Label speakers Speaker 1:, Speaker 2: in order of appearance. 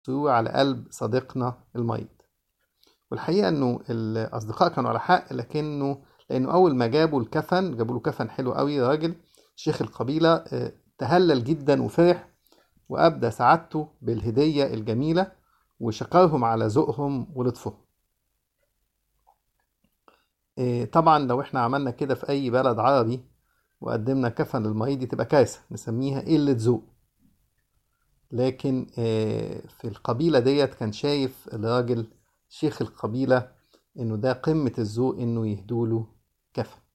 Speaker 1: على قلب صديقنا المريض والحقيقة إنه الأصدقاء كانوا على حق لكنه لأنه أول ما جابوا الكفن جابوا له كفن حلو قوي راجل شيخ القبيلة آه، تهلل جدا وفرح وأبدى سعادته بالهدية الجميلة وشكرهم على ذوقهم ولطفهم آه، طبعا لو احنا عملنا كده في أي بلد عربي وقدمنا كفن للمريض دي تبقى كارثة نسميها قلة ذوق لكن آه، في القبيلة ديت كان شايف الراجل شيخ القبيلة إنه ده قمة الذوق إنه يهدوله كفن